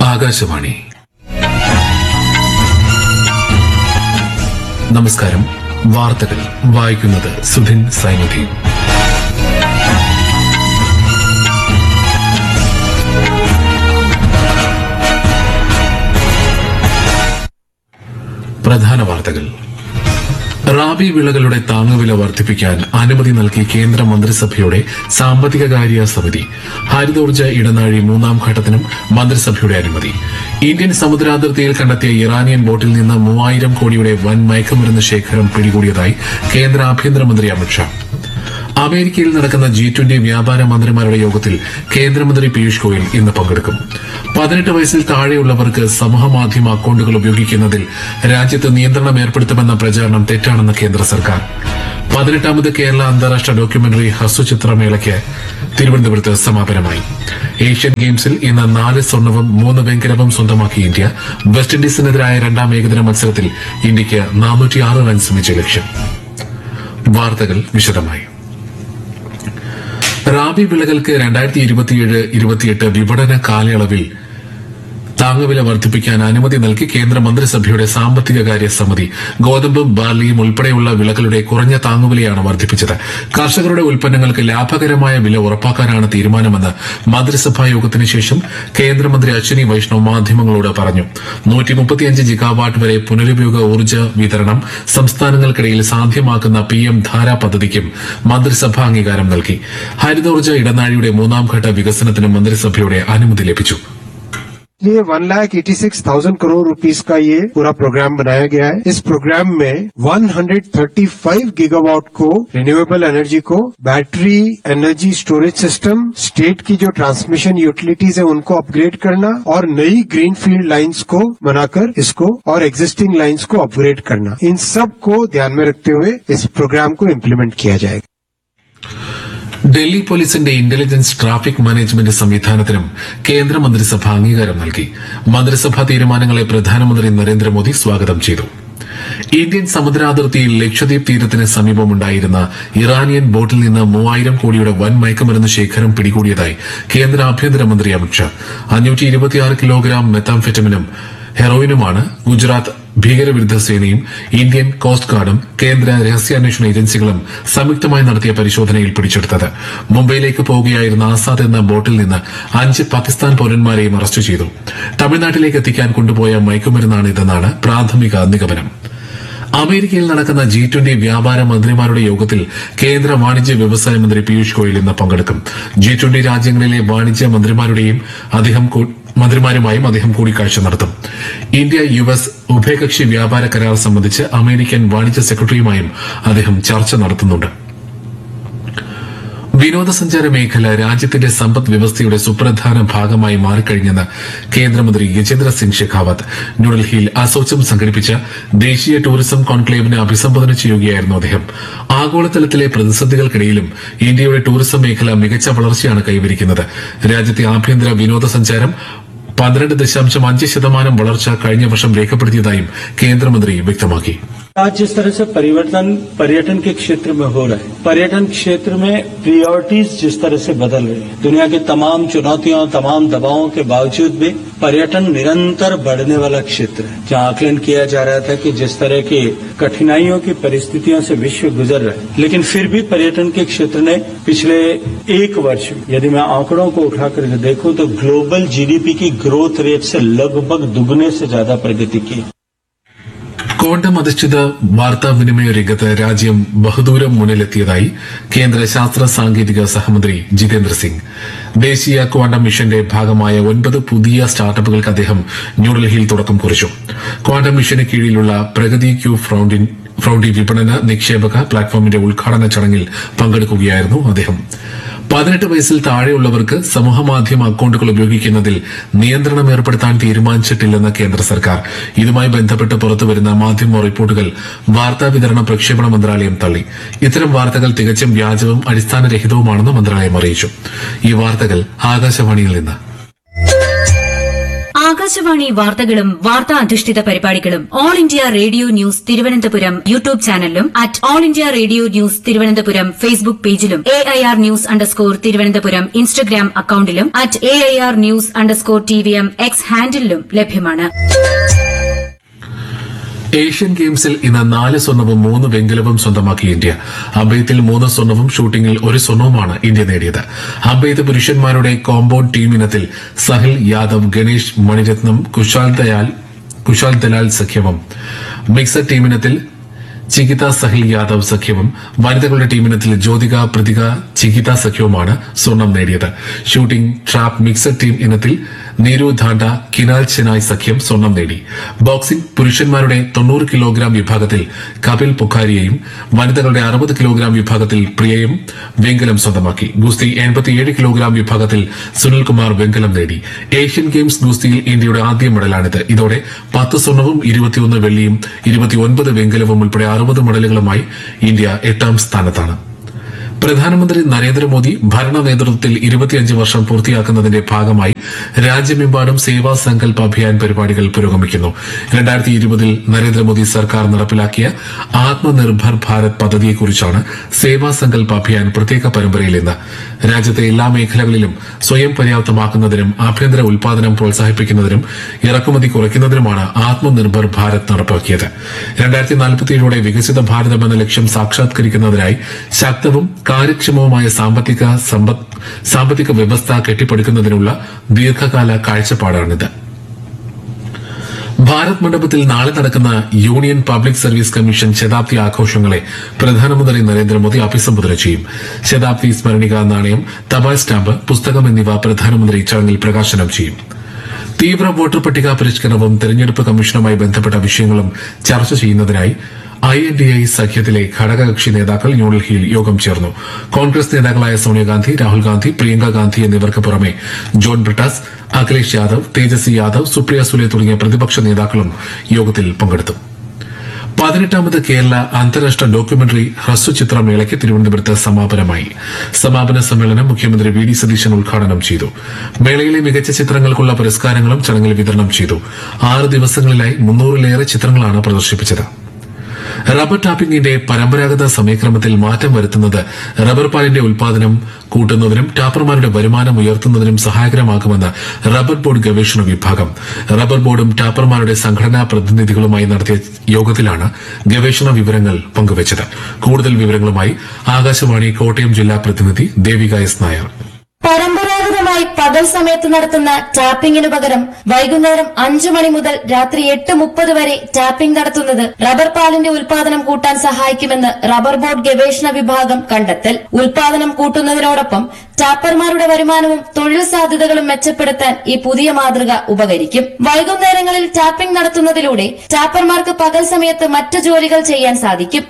ആകാശവാണി നമസ്കാരം വാർത്തകൾ വായിക്കുന്നത് സുധിൻ സൈനുദ്ദീൻ പ്രധാന വാർത്തകൾ റാബി വിളകളുടെ താങ്ങുവില വർദ്ധിപ്പിക്കാൻ അനുമതി നൽകി കേന്ദ്ര മന്ത്രിസഭയുടെ സാമ്പത്തിക കാര്യ സമിതി ഹരിതോർജ്ജ ഇടനാഴി മൂന്നാം ഘട്ടത്തിനും മന്ത്രിസഭയുടെ അനുമതി ഇന്ത്യൻ സമുദ്രാതിർത്തിയിൽ കണ്ടെത്തിയ ഇറാനിയൻ ബോട്ടിൽ നിന്ന് മൂവായിരം കോടിയുടെ വൻ മയക്കുമരുന്ന് ശേഖരം പിടികൂടിയതായി കേന്ദ്ര ആഭ്യന്തരമന്ത്രി അമിത്ഷാ അമേരിക്കയിൽ നടക്കുന്ന ജി ട്വന്റി വ്യാപാര മന്ത്രിമാരുടെ യോഗത്തിൽ കേന്ദ്രമന്ത്രി പീയൂഷ് ഗോയൽ ഇന്ന് പങ്കെടുക്കും പതിനെട്ട് വയസ്സിൽ താഴെയുള്ളവർക്ക് സമൂഹമാധ്യമ അക്കൌണ്ടുകൾ ഉപയോഗിക്കുന്നതിൽ രാജ്യത്ത് നിയന്ത്രണം ഏർപ്പെടുത്തുമെന്ന പ്രചാരണം തെറ്റാണെന്ന് കേന്ദ്ര സർക്കാർ പതിനെട്ടാമത് കേരള അന്താരാഷ്ട്ര ഡോക്യുമെന്ററി ഹ്രസ്വചിത്രമേളയ്ക്ക് തിരുവനന്തപുരത്ത് സമാപനമായി ഏഷ്യൻ ഗെയിംസിൽ ഇന്ന് നാല് സ്വർണവും മൂന്ന് വെങ്കലവും സ്വന്തമാക്കി ഇന്ത്യ വെസ്റ്റ് ഇൻഡീസിനെതിരായ രണ്ടാം ഏകദിന മത്സരത്തിൽ ഇന്ത്യയ്ക്ക് നാനൂറ്റിയാറ് റൺസ് വിജയലക്ഷ്യം വാർത്തകൾ വിശദമായി റാബി വിളകൾക്ക് രണ്ടായിരത്തി ഇരുപത്തിയേഴ് ഇരുപത്തിയെട്ട് വിപണന കാലയളവിൽ താങ്ങുവില വർദ്ധിപ്പിക്കാൻ അനുമതി നൽകി കേന്ദ്ര മന്ത്രിസഭയുടെ സാമ്പത്തിക കാര്യ സമിതി ഗോതമ്പും ബാർലിയും ഉൾപ്പെടെയുള്ള വിളകളുടെ കുറഞ്ഞ താങ്ങുവിലയാണ് വർദ്ധിപ്പിച്ചത് കർഷകരുടെ ഉൽപ്പന്നങ്ങൾക്ക് ലാഭകരമായ വില ഉറപ്പാക്കാനാണ് തീരുമാനമെന്ന് മന്ത്രിസഭാ യോഗത്തിന് ശേഷം കേന്ദ്രമന്ത്രി അശ്വിനി വൈഷ്ണവ് മാധ്യമങ്ങളോട് പറഞ്ഞു നൂറ്റി മുപ്പത്തിയഞ്ച് ജിഗാവാട്ട് വരെ പുനരുപയോഗ ഊർജ്ജ വിതരണം സംസ്ഥാനങ്ങൾക്കിടയിൽ സാധ്യമാക്കുന്ന പി എം ധാര പദ്ധതിക്കും മന്ത്രിസഭ അംഗീകാരം നൽകി ഹരിതോർജ്ജ ഇടനാഴിയുടെ മൂന്നാം ഘട്ട വികസനത്തിനും മന്ത്രിസഭയുടെ അനുമതി ലഭിച്ചു ये one lakh eighty six thousand crore rupees का ये पूरा प्रोग्राम बनाया गया है इस प्रोग्राम में 135 गीगावाट को रिन्यूएबल एनर्जी को battery energy storage system state की जो ट्रांसमिशन यूटिलिटीज है उनको अपग्रेड करना और नई ग्रीन फील्ड लाइन्स को बनाकर इसको और एग्जिस्टिंग लाइन्स को अपग्रेड करना इन सब को ध्यान में रखते हुए इस प्रोग्राम को इम्प्लीमेंट किया जाएगा ഡൽഹി പോലീസിന്റെ ഇന്റലിജൻസ് ട്രാഫിക് മാനേജ്മെന്റ് സംവിധാനത്തിനും കേന്ദ്രമന്ത്രിസഭ അംഗീകാരം നൽകി മന്ത്രിസഭാ തീരുമാനങ്ങളെ പ്രധാനമന്ത്രി നരേന്ദ്രമോദി സ്വാഗതം ചെയ്തു ഇന്ത്യൻ സമുദ്രാതിർത്തിയിൽ ലക്ഷദ്വീപ് തീരത്തിന് സമീപമുണ്ടായിരുന്ന ഇറാനിയൻ ബോട്ടിൽ നിന്ന് മൂവായിരം കോടിയുടെ വൻ മയക്കുമരുന്ന് ശേഖരം പിടികൂടിയതായി കേന്ദ്ര ആഭ്യന്തരമന്ത്രി അമിത്ഷാ അഞ്ഞൂറ്റി ഇരുപത്തിയാറ് കിലോഗ്രാം മെത്താംഫെറ്റമിനും ഹെറോയിനുമാണ് ഗുജറാത്ത് ഭീകരവിരുദ്ധ സേനയും ഇന്ത്യൻ കോസ്റ്റ് ഗാർഡും കേന്ദ്ര രഹസ്യാന്വേഷണ ഏജൻസികളും സംയുക്തമായി നടത്തിയ പരിശോധനയിൽ പിടിച്ചെടുത്തത് മുംബൈയിലേക്ക് പോവുകയായിരുന്ന ആസാദ് എന്ന ബോട്ടിൽ നിന്ന് അഞ്ച് പാകിസ്ഥാൻ പൌരന്മാരെയും അറസ്റ്റ് ചെയ്തു തമിഴ്നാട്ടിലേക്ക് എത്തിക്കാൻ കൊണ്ടുപോയ മയക്കുമരുന്നാണിതെന്നാണ് പ്രാഥമിക നിഗമനം അമേരിക്കയിൽ നടക്കുന്ന ജി ട്വന്റി വ്യാപാര മന്ത്രിമാരുടെ യോഗത്തിൽ കേന്ദ്ര വാണിജ്യ വ്യവസായ മന്ത്രി പീയൂഷ് ഗോയൽ ഇന്ന് പങ്കെടുക്കും ജി ട്വന്റി രാജ്യങ്ങളിലെ വാണിജ്യ മന്ത്രിമാരുടെയും അദ്ദേഹം കൂ- മന്ത്രിമാരുമായും അദ്ദേഹം കൂടിക്കാഴ്ച നടത്തും ഇന്ത്യ യു എസ് ഉഭയകക്ഷി വ്യാപാര കരാർ സംബന്ധിച്ച് അമേരിക്കൻ വാണിജ്യ സെക്രട്ടറിയുമായും അദ്ദേഹം ചർച്ച നടത്തുന്നുണ്ട് വിനോദസഞ്ചാര മേഖല രാജ്യത്തിന്റെ സമ്പദ് വ്യവസ്ഥയുടെ സുപ്രധാന ഭാഗമായി മാറിക്കഴിഞ്ഞെന്ന് കേന്ദ്രമന്ത്രി ഗജേന്ദ്ര സിംഗ് ഷെഖാവത്ത് ന്യൂഡൽഹിയിൽ അസോച്ചം സംഘടിപ്പിച്ച ദേശീയ ടൂറിസം കോൺക്ലേവിനെ അഭിസംബോധന ചെയ്യുകയായിരുന്നു അദ്ദേഹം ആഗോളതലത്തിലെ പ്രതിസന്ധികൾക്കിടയിലും ഇന്ത്യയുടെ ടൂറിസം മേഖല മികച്ച വളർച്ചയാണ് കൈവരിക്കുന്നത് രാജ്യത്തെ ആഭ്യന്തര വിനോദസഞ്ചാരം പന്ത്രണ്ട് ദശാംശം അഞ്ച് ശതമാനം വളർച്ച കഴിഞ്ഞ വർഷം രേഖപ്പെടുത്തിയതായും കേന്ദ്രമന്ത്രി വ്യക്തമാക്കി आज जिस तरह से परिवर्तन पर्यटन के क्षेत्र में हो रहा है पर्यटन क्षेत्र में प्रियोरिटीज जिस तरह से बदल रही है दुनिया की तमाम चुनौतियों तमाम दबावों के बावजूद भी पर्यटन निरंतर बढ़ने वाला क्षेत्र है जहां आकलन किया जा रहा था कि जिस तरह की कठिनाइयों की परिस्थितियों से विश्व गुजर रहा है लेकिन फिर भी पर्यटन के क्षेत्र ने पिछले एक वर्ष में यदि मैं आंकड़ों को उठाकर के देखूं तो ग्लोबल जीडीपी की ग्रोथ रेट से लगभग दुगने से ज्यादा प्रगति की ക്വാണ്ടം അധിഷ്ഠിത വാർത്താവിനിമയ രംഗത്ത് രാജ്യം ബഹുദൂരം മുന്നിലെത്തിയതായി കേന്ദ്ര ശാസ്ത്ര സാങ്കേതിക സഹമന്ത്രി ജിതേന്ദ്ര സിംഗ് ദേശീയ ക്വാണ്ടം മിഷന്റെ ഭാഗമായ ഒൻപത് പുതിയ സ്റ്റാർട്ടപ്പുകൾക്ക് അദ്ദേഹം ന്യൂഡൽഹിയിൽ തുടക്കം കുറിച്ചു ക്വാണ്ടം മിഷന് കീഴിലുള്ള പ്രഗതി ക്യൂ ഫ്രൌണ്ടിൻ ഫ്രൌണ്ടി വിപണന നിക്ഷേപക പ്ലാറ്റ്ഫോമിന്റെ ഉദ്ഘാടന ചടങ്ങിൽ പങ്കെടുക്കുകയായിരുന്നു അദ്ദേഹം പതിനെട്ട് വയസ്സിൽ താഴെയുള്ളവർക്ക് സമൂഹമാധ്യമ അക്കൌണ്ടുകൾ ഉപയോഗിക്കുന്നതിൽ നിയന്ത്രണം ഏർപ്പെടുത്താൻ തീരുമാനിച്ചിട്ടില്ലെന്ന് കേന്ദ്ര സർക്കാർ ഇതുമായി ബന്ധപ്പെട്ട് പുറത്തുവരുന്ന മാധ്യമ റിപ്പോർട്ടുകൾ വാർത്താ വിതരണ പ്രക്ഷേപണ മന്ത്രാലയം തള്ളി ഇത്തരം വാർത്തകൾ തികച്ചും വ്യാജവും അടിസ്ഥാനരഹിതവുമാണെന്ന് മന്ത്രാലയം അറിയിച്ചു ഈ വാർത്തകൾ ആകാശവാണിയിൽ നിന്ന് ആകാശവാണി വാർത്തകളും വാർത്താ അധിഷ്ഠിത പരിപാടികളും all India radio news Thiruvananthapuram YouTube ചാനലിലും at all India radio news Thiruvananthapuram Facebook പേജിലും A I R news underscore Thiruvananthapuram Instagram അക്കൌണ്ടിലും at A I R news underscore T V M X ഹാൻഡിലും ലഭ്യമാണ് ഏഷ്യൻ ഗെയിംസിൽ ഇന്ന് നാല് സ്വർണവും മൂന്ന് വെങ്കലവും സ്വന്തമാക്കി ഇന്ത്യ അമ്പെയ്ത്തിൽ മൂന്ന് സ്വർണവും ഷൂട്ടിംഗിൽ ഒരു സ്വർണവുമാണ് ഇന്ത്യ നേടിയത് അമ്പെയ്ത്ത് പുരുഷന്മാരുടെ കോമ്പൌണ്ട് ടീം ഇനത്തിൽ സഹിൽ യാദവ് ഗണേഷ് മണിരത്നം കുശാൽ ദയാൽ കുശാൽ ദലാൽ സഖ്യവും മിക്സഡ് ടീമിനത്തിൽ ചികിത സഹിൽ യാദവ് സഖ്യവും വനിതകളുടെ ടീമിനത്തിൽ ജ്യോതിക പ്രതിക ചികിത സഖ്യവുമാണ് സ്വർണം നേടിയത് ഷൂട്ടിംഗ് ട്രാപ്പ് മിക്സഡ് ടീം ഇനത്തിൽ നീരു ധാണ്ട കിനാൽ ചെനായ് സഖ്യം സ്വർണം നേടി ബോക്സിംഗ് പുരുഷന്മാരുടെ തൊണ്ണൂറ് കിലോഗ്രാം വിഭാഗത്തിൽ കപിൽ പുഖാരിയെയും വനിതകളുടെ അറുപത് കിലോഗ്രാം വിഭാഗത്തിൽ പ്രിയയും വെങ്കലം സ്വന്തമാക്കി ഗുസ്തി എൺപത്തിയേഴ് കിലോഗ്രാം വിഭാഗത്തിൽ സുനിൽകുമാർ വെങ്കലം നേടി ഏഷ്യൻ ഗെയിംസ് ഗുസ്തിയിൽ ഇന്ത്യയുടെ ആദ്യ മെഡലാണിത് ഇതോടെ പത്ത് സ്വർണവും ഇരുപത്തിയൊന്ന് വെള്ളിയും ഇരുപത്തിയൊൻപത് വെങ്കലവും ഉൾപ്പെടെ അറുപത് മെഡലുകളുമായി ഇന്ത്യ എട്ടാം സ്ഥാനത്താണ് പ്രധാനമന്ത്രി നരേന്ദ്രമോദി ഭരണ നേതൃത്വത്തിൽ ഇരുപത്തിയഞ്ച് വർഷം പൂർത്തിയാക്കുന്നതിന്റെ ഭാഗമായി രാജ്യമെമ്പാടും സേവാ സങ്കൽപ് അഭിയാൻ പരിപാടികൾ പുരോഗമിക്കുന്നു രണ്ടായിരത്തി ഇരുപതിൽ നരേന്ദ്രമോദി സർക്കാർ നടപ്പിലാക്കിയ ആത്മനിർഭർ ഭാരത് പദ്ധതിയെക്കുറിച്ചാണ് സേവാ സങ്കൽപ് അഭിയാൻ പ്രത്യേക പരമ്പരയിൽ ഇന്ന് രാജ്യത്തെ എല്ലാ മേഖലകളിലും സ്വയം പര്യാപ്തമാക്കുന്നതിനും ആഭ്യന്തര ഉൽപാദനം പ്രോത്സാഹിപ്പിക്കുന്നതിനും ഇറക്കുമതി കുറയ്ക്കുന്നതിനുമാണ് ആത്മനിർഭർ ഭാരത് നടപ്പാക്കിയത് രണ്ടായിരത്തി നാൽപ്പത്തിയേഴോടെ വികസിത ഭാരതം എന്ന ലക്ഷ്യം സാക്ഷാത്കരിക്കുന്നതിനായി ശക്തവും കാര്യക്ഷമവുമായ സാമ്പത്തിക സമ്പദ് സാമ്പത്തിക വ്യവസ്ഥ കെട്ടിപ്പടുക്കുന്നതിനുള്ള ദീർഘകാല കാഴ്ചപ്പാടാണിത് ഭാരത് മണ്ഡപത്തിൽ നാളെ നടക്കുന്ന യൂണിയൻ പബ്ലിക് സർവീസ് കമ്മീഷൻ ശതാബ്ദി ആഘോഷങ്ങളെ പ്രധാനമന്ത്രി നരേന്ദ്രമോദി അഭിസംബോധന ചെയ്യും ശതാബ്ദി സ്മരണിക നാണയം തപാൽ സ്റ്റാമ്പ് പുസ്തകം എന്നിവ പ്രധാനമന്ത്രി ചടങ്ങിൽ പ്രകാശനം ചെയ്യും തീവ്ര വോട്ടർ പട്ടിക പരിഷ്കരണവും തെരഞ്ഞെടുപ്പ് കമ്മീഷനുമായി ബന്ധപ്പെട്ട വിഷയങ്ങളും ചർച്ച ചെയ്യുന്നതിനായി ഐ എൻ ഡി ഐ സഖ്യത്തിലെ ഘടകകക്ഷി നേതാക്കൾ ന്യൂഡൽഹിയിൽ യോഗം ചേർന്നു കോൺഗ്രസ് നേതാക്കളായ സോണിയാഗാന്ധി രാഹുൽ ഗാന്ധി പ്രിയങ്ക ഗാന്ധി എന്നിവർക്ക് പുറമെ ജോൺ ബ്രിട്ടാസ് അഖിലേഷ് യാദവ് തേജസ്വി യാദവ് സുപ്രിയ സുലെ തുടങ്ങിയ പ്രതിപക്ഷ നേതാക്കളും യോഗത്തിൽ പങ്കെടുത്തു പതിനെട്ടാമത് കേരള അന്താരാഷ്ട്ര ഡോക്യുമെന്ററി ഹ്രസ്വചിത്രമേളയ്ക്ക് തിരുവനന്തപുരത്ത് സമാപനമായി സമാപന സമ്മേളനം മുഖ്യമന്ത്രി വി ഡി സതീശൻ ഉദ്ഘാടനം ചെയ്തു മേളയിലെ മികച്ച ചിത്രങ്ങൾക്കുള്ള പുരസ്കാരങ്ങളും ചടങ്ങിൽ വിതരണം ചെയ്തു ആറ് ദിവസങ്ങളിലായി മുന്നൂറിലേറെ ചിത്രങ്ങളാണ് പ്രദർശിപ്പിച്ചത് റബ്ബർ ടാപ്പിംഗിന്റെ പരമ്പരാഗത സമയക്രമത്തിൽ മാറ്റം വരുത്തുന്നത് റബ്ബർ പാലിന്റെ ഉൽപാദനം കൂട്ടുന്നതിനും ടാപ്പർമാരുടെ വരുമാനം ഉയർത്തുന്നതിനും സഹായകരമാകുമെന്ന് റബ്ബർ ബോർഡ് ഗവേഷണ വിഭാഗം റബ്ബർ ബോർഡും ടാപ്പർമാരുടെ സംഘടനാ പ്രതിനിധികളുമായി നടത്തിയ യോഗത്തിലാണ് ഗവേഷണ വിവരങ്ങൾ പങ്കുവച്ചത് കൂടുതൽ വിവരങ്ങളുമായി ആകാശവാണി കോട്ടയം ജില്ലാ പ്രതിനിധി ദേവിക എസ് നായർ പരമ്പരാഗതമായി പകൽ സമയത്ത് നടത്തുന്ന ടാപ്പിംഗിനു പകരം വൈകുന്നേരം അഞ്ചു മണി മുതൽ രാത്രി എട്ട് മുപ്പത് വരെ ടാപ്പിംഗ് നടത്തുന്നത് റബ്ബർ പാലിന്റെ ഉൽപാദനം കൂട്ടാൻ സഹായിക്കുമെന്ന് റബ്ബർ ബോർഡ് ഗവേഷണ വിഭാഗം കണ്ടെത്തൽ ഉൽപാദനം കൂട്ടുന്നതിനോടൊപ്പം ടാപ്പർമാരുടെ വരുമാനവും തൊഴിൽ സാധ്യതകളും മെച്ചപ്പെടുത്താൻ ഈ പുതിയ മാതൃക ഉപകരിക്കും വൈകുന്നേരങ്ങളിൽ ടാപ്പിംഗ് നടത്തുന്നതിലൂടെ ടാപ്പർമാർക്ക് പകൽ സമയത്ത് മറ്റു ജോലികൾ ചെയ്യാൻ സാധിക്കും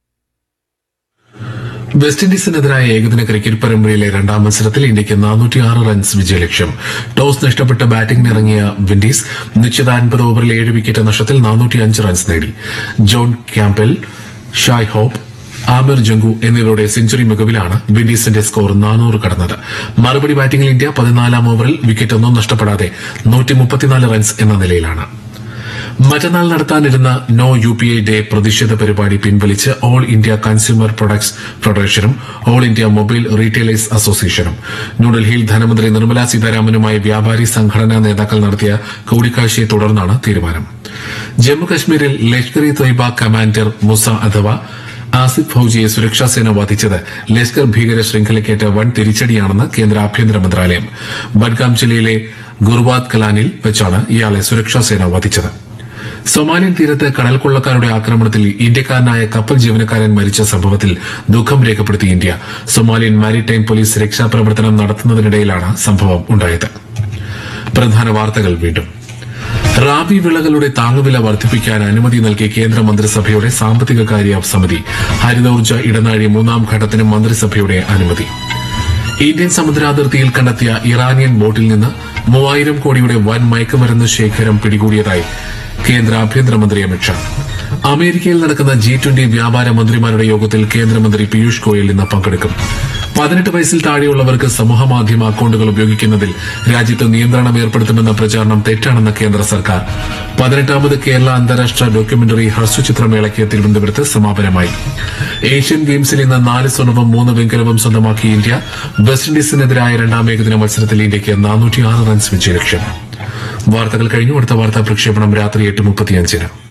വെസ്റ്റ് ഇൻഡീസിനെതിരായ ഏകദിന ക്രിക്കറ്റ് പരമ്പരയിലെ രണ്ടാം മത്സരത്തിൽ ഇന്ത്യയ്ക്ക് നാനൂറ്റിയാറ് റൺസ് വിജയലക്ഷ്യം ടോസ് നഷ്ടപ്പെട്ട് ബാറ്റിംഗിനിറങ്ങിയ വിൻഡീസ് നിശ്ചിത അൻപത് ഓവറിൽ ഏഴ് വിക്കറ്റ് നഷ്ടത്തിൽ നാനൂറ്റിയഞ്ച് റൺസ് നേടി John Campbell Shai Hope Amir Jangoo എന്നിവരുടെ സെഞ്ചുറി മികവിലാണ് വിൻഡീസിന്റെ സ്കോർ നാനൂറ് കടന്നത് മറുപടി ബാറ്റിംഗിൽ ഇന്ത്യ പതിനാലാം ഓവറിൽ വിക്കറ്റൊന്നും നഷ്ടപ്പെടാതെ നൂറ്റി റൺസ് എന്ന നിലയിലാണ് മറ്റന്നാൾ നടത്താനിരുന്ന no U P I day പ്രതിഷേധ പരിപാടി പിൻവലിച്ച് ഓൾ ഇന്ത്യ കൺസ്യൂമർ പ്രൊഡക്ട്സ് ഫെഡറേഷനും ഓൾ ഇന്ത്യ മൊബൈൽ റീറ്റെയിലേഴ്സ് അസോസിയേഷനും ന്യൂഡൽഹിയിൽ ധനമന്ത്രി നിർമ്മലാ സീതാരാമനുമായി വ്യാപാരി സംഘടനാ നേതാക്കൾ നടത്തിയ കൂടിക്കാഴ്ചയെ തുടർന്നാണ് തീരുമാനം ജമ്മുകശ്മീരിൽ ലഷ്കർ ഇ തൊയ്ബ കമാൻഡർ മുസ അഥവാ ആസിഫ് ഫൌജിയെ സുരക്ഷാസേന വധിച്ചത് ലഷ്കർ ഭീകര ശൃംഖലയ്ക്കേറ്റ വൻ തിരിച്ചടിയാണെന്ന് കേന്ദ്ര ആഭ്യന്തര മന്ത്രാലയം ബഡ്ഗാം ജില്ലയിലെ ഗുർവാദ് കലാനിൽ വെച്ചാണ് ഇയാളെ സുരക്ഷാസേന വധിച്ചത് സൊമാലിയൻ തീരത്ത് കടൽ കൊള്ളക്കാരുടെ ആക്രമണത്തിൽ ഇന്ത്യക്കാരനായ കപ്പൽ ജീവനക്കാരൻ മരിച്ച സംഭവത്തിൽ ദുഃഖം രേഖപ്പെടുത്തി ഇന്ത്യ സൊമാലിയൻ മാരിടൈം പോലീസ് രക്ഷാപ്രവർത്തനം നടത്തുന്നതിനിടയിലാണ് സംഭവം ഉണ്ടായത് പ്രധാന വാർത്തകൾ വീണ്ടും റാബി വിളകളുടെ താങ്ങുവില വർദ്ധിപ്പിക്കാൻ അനുമതി നൽകിയ കേന്ദ്ര മന്ത്രിസഭയുടെ സാമ്പത്തിക കാര്യ സമിതി ഹരിതോർജ്ജ ഇടനാഴി മൂന്നാം ഘട്ടത്തിന് മന്ത്രിസഭയുടെ അനുമതി ഇന്ത്യൻ സമുദ്രാതിർത്തിയിൽ കണ്ടെത്തിയ ഇറാനിയൻ ബോട്ടിൽ നിന്ന് മൂവായിരം കോടിയുടെ വൻ മയക്കുമരുന്ന് ശേഖരം പിടികൂടിയതായി കേന്ദ്ര ആഭ്യന്തരമന്ത്രി അമിത്ഷാ അമേരിക്കയിൽ നടക്കുന്ന ജി ട്വന്റി വ്യാപാര മന്ത്രിമാരുടെ യോഗത്തിൽ കേന്ദ്രമന്ത്രി പീയൂഷ് ഗോയൽ ഇന്ന് പങ്കെടുക്കും പതിനെട്ട് വയസ്സിൽ താഴെയുള്ളവർക്ക് സമൂഹമാധ്യമ അക്കൌണ്ടുകൾ ഉപയോഗിക്കുന്നതിൽ രാജ്യത്ത് നിയന്ത്രണം ഏർപ്പെടുത്തുമെന്ന പ്രചാരണം തെറ്റാണെന്ന് കേന്ദ്ര സർക്കാർ പതിനെട്ടാമത് കേരള അന്താരാഷ്ട്ര ഡോക്യുമെന്ററി ഹ്രസ്വചിത്രമേളയ്ക്ക് തിരുവനന്തപുരത്ത് സമാപനമായി ഏഷ്യൻ ഗെയിംസിൽ ഇന്ന് നാല് സ്വർണവും മൂന്ന് വെങ്കലവും സ്വന്തമാക്കി ഇന്ത്യ വെസ്റ്റ് ഇൻഡീസിനെതിരായ രണ്ടാം ഏകദിന മത്സരത്തിൽ ഇന്ത്യയ്ക്ക് നാനൂറ്റിയാറ് റൺസ് വിജയലക്ഷ്യം വാർത്തകൾ കഴിഞ്ഞു അടുത്ത വാർത്താ പ്രക്ഷേപണം രാത്രി എട്ട് മുപ്പത്തിയഞ്ചിന്